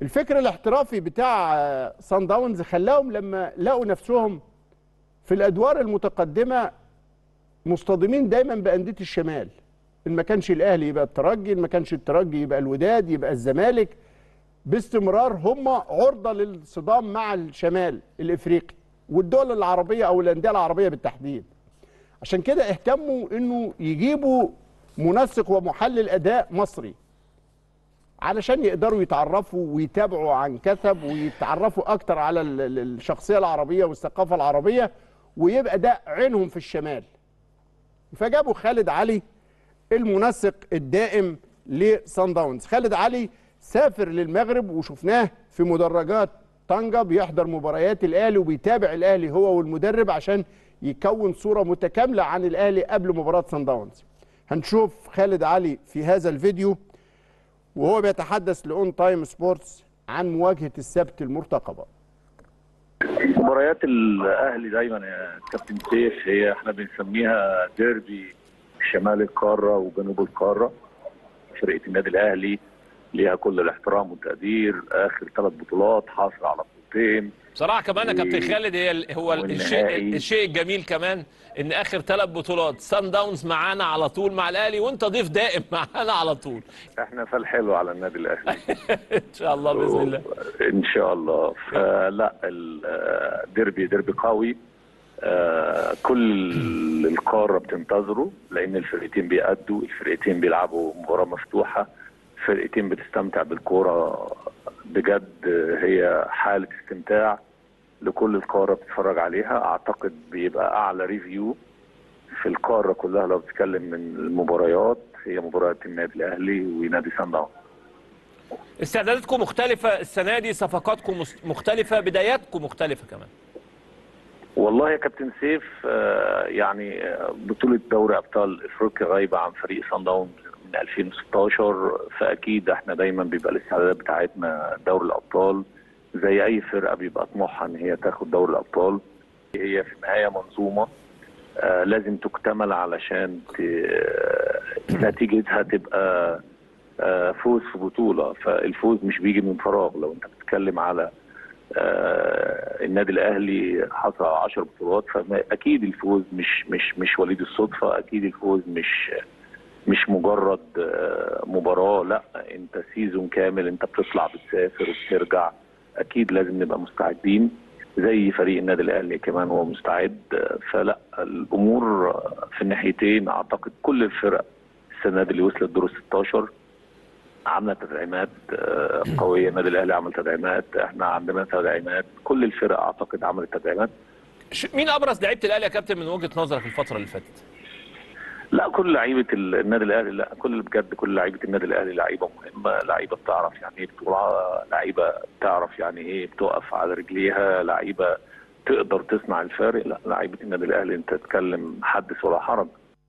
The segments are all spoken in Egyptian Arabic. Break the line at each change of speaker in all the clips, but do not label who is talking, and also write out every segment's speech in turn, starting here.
الفكر الاحترافي بتاع آه، سان داونز خلاهم لما لقوا نفسهم في الادوار المتقدمه مصطدمين دايما بانديه الشمال ان ما كانش الاهلي يبقى الترجي ان ما كانش الترجي يبقى الوداد يبقى الزمالك باستمرار هم عرضه للصدام مع الشمال الافريقي والدول العربيه او الانديه العربيه بالتحديد عشان كده اهتموا انه يجيبوا منسق ومحلل اداء مصري علشان يقدروا يتعرفوا ويتابعوا عن كثب ويتعرفوا اكتر على ال- ال- الشخصيه العربيه والثقافه العربيه ويبقى ده عينهم في الشمال فجابوا خالد علي المنسق الدائم لسان داونز خالد علي سافر للمغرب وشفناه في مدرجات طنجة بيحضر مباريات الاهلي وبيتابع الاهلي هو والمدرب عشان يكون صوره متكامله عن الاهلي قبل مباراه سان داونز هنشوف خالد علي في هذا الفيديو وهو بيتحدث لاون تايم سبورتس عن مواجهه السبت المرتقبه
مباريات الاهلي دايما يا كابتن سيف هي احنا بنسميها ديربي شمال القاره وجنوب القاره فرقه النادي الاهلي ليها كل الاحترام والتقدير اخر ثلاث بطولات حاصل على بطولتين
بصراحه كمان يا
و-
كابتن خالد هي ال- هو ال- الشيء
والنهائي.
الشيء الجميل كمان ان اخر ثلاث بطولات سان داونز معانا على طول مع الاهلي وانت ضيف دائم معانا على طول
احنا فالحلو على النادي الاهلي
ان شاء الله باذن الله
ان شاء الله فلا الديربي ديربي قوي آه، كل القاره بتنتظره لان الفرقتين بيأدوا الفرقتين بيلعبوا مباراه مفتوحه فرقتين بتستمتع بالكوره بجد هي حاله استمتاع لكل القاره بتتفرج عليها اعتقد بيبقى اعلى ريفيو في القاره كلها لو بتتكلم من المباريات هي مباريات النادي الاهلي ونادي سان داونز
استعداداتكم مختلفه السنه دي صفقاتكم مس- مختلفه بداياتكم مختلفه كمان
والله يا كابتن سيف آه، يعني آه، بطولة دوري أبطال إفريقيا غايبة عن فريق صن داونز من 2016 فأكيد احنا دايما بيبقى الاستعدادات بتاعتنا دوري الأبطال زي أي فرقة بيبقى طموحها إن هي تاخد دوري الأبطال هي في النهاية منظومة آه، لازم تكتمل علشان ت- آه، نتيجتها تبقى آه، فوز في بطولة فالفوز مش بيجي من فراغ لو انت بتتكلم على آه، النادي الاهلي حصل على 10 بطولات فاكيد الفوز مش مش مش وليد الصدفه اكيد الفوز مش مش مجرد آه، مباراه لا انت سيزون كامل انت بتطلع بتسافر وبترجع اكيد لازم نبقى مستعدين زي فريق النادي الاهلي كمان هو مستعد آه، فلا الامور آه، في الناحيتين اعتقد كل الفرق السنه دي اللي وصلت دور 16 عامله تدعيمات آه، قويه النادي الاهلي عمل تدعيمات احنا عندنا تدعيمات كل الفرق اعتقد عملت تدعيمات
ش- مين ابرز لعيبه الاهلي يا كابتن من وجهه نظرك الفتره اللي فاتت
لا كل لعيبه ال- النادي الاهلي لا كل بجد كل لعيبه النادي الاهلي لعيبه مهمه لعيبه بتعرف يعني ايه بطوله لعيبه بتعرف يعني ايه بتقف على رجليها لعيبه تقدر تصنع الفارق لا لعيبه النادي الاهلي انت تتكلم حدث ولا حرج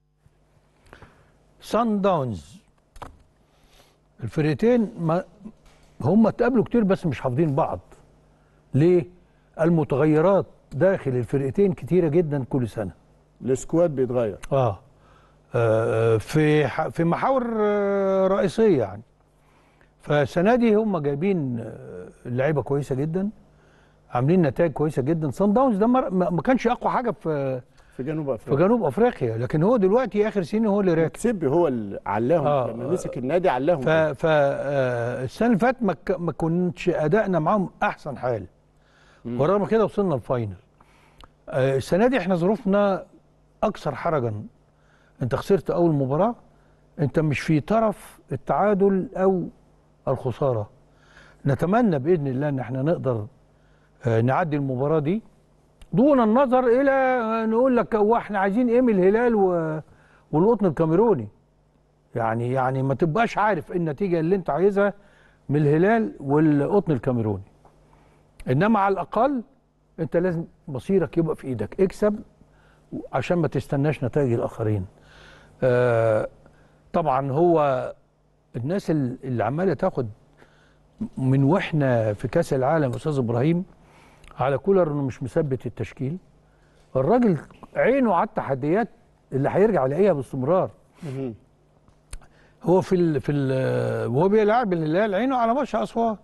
سان داونز الفرقتين ما هم اتقابلوا كتير بس مش حافظين بعض ليه المتغيرات داخل الفرقتين كتيره جدا كل سنه
السكواد بيتغير
اه آه، في ح- في محاور آه، رئيسيه يعني فالسنه دي هم جايبين آه، لعيبه كويسه جدا عاملين نتائج كويسه جدا سان داونز ده مر- ما ما كانش اقوى حاجه في
في جنوب
في
افريقيا
جنوب افريقيا لكن هو دلوقتي اخر سنين هو اللي راكب
تسبي هو اللي علاهم
آه،
لما
آه.
مسك النادي علاهم
ف ف آه، السنه اللي فاتت ما ك- ما كنتش ادائنا معاهم احسن حال ورغم كده وصلنا الفاينل آه، السنه دي احنا ظروفنا اكثر حرجا انت خسرت اول مباراه انت مش في طرف التعادل او الخساره نتمنى باذن الله ان احنا نقدر آه، نعدي المباراه دي دون النظر الى آه، نقول لك هو احنا عايزين ايه من الهلال و- والقطن الكاميروني يعني يعني ما تبقاش عارف إيه النتيجه اللي انت عايزها من الهلال والقطن الكاميروني انما على الاقل انت لازم مصيرك يبقى في ايدك اكسب عشان ما تستناش نتائج الاخرين آه طبعا هو الناس ال- اللي عماله تاخد من واحنا في كاس العالم استاذ ابراهيم على كولر انه مش مثبت التشكيل الراجل عينه على التحديات اللي هيرجع يلاقيها باستمرار هو في ال في ال وهو بيلعب الهلال عينه على ماتش اسوان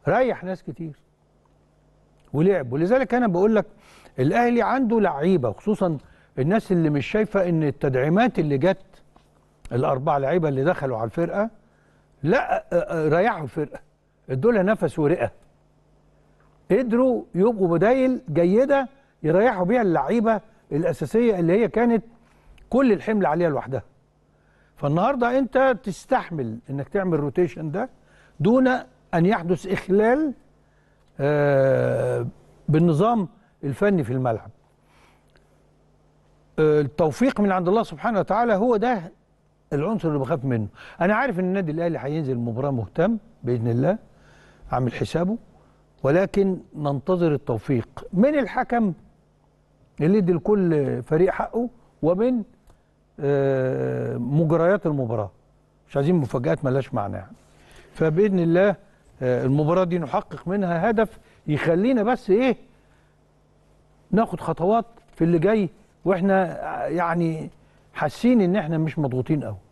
ريح ناس كتير ولعب ولذلك انا بقول لك الاهلي عنده لعيبه خصوصا الناس اللي مش شايفه ان التدعيمات اللي جت الاربع لعيبه اللي دخلوا على الفرقه لا آه، آه، ريحوا الفرقه ادوا لها نفس ورئه قدروا يبقوا بدايل جيده يريحوا بيها اللعيبه الاساسيه اللي هي كانت كل الحمل عليها لوحدها فالنهارده انت تستحمل انك تعمل روتيشن ده دون ان يحدث اخلال آه، بالنظام الفني في الملعب آه، التوفيق من عند الله سبحانه وتعالى هو ده العنصر اللي بخاف منه انا عارف ان النادي الاهلي هينزل المباراه مهتم باذن الله عامل حسابه ولكن ننتظر التوفيق من الحكم اللي يدي لكل فريق حقه ومن آه، مجريات المباراه مش عايزين مفاجآت ملهاش معنى يعني فباذن الله آه، المباراه دي نحقق منها هدف يخلينا بس ايه ناخد خطوات في اللي جاي واحنا آه، يعني حاسين ان احنا مش مضغوطين قوي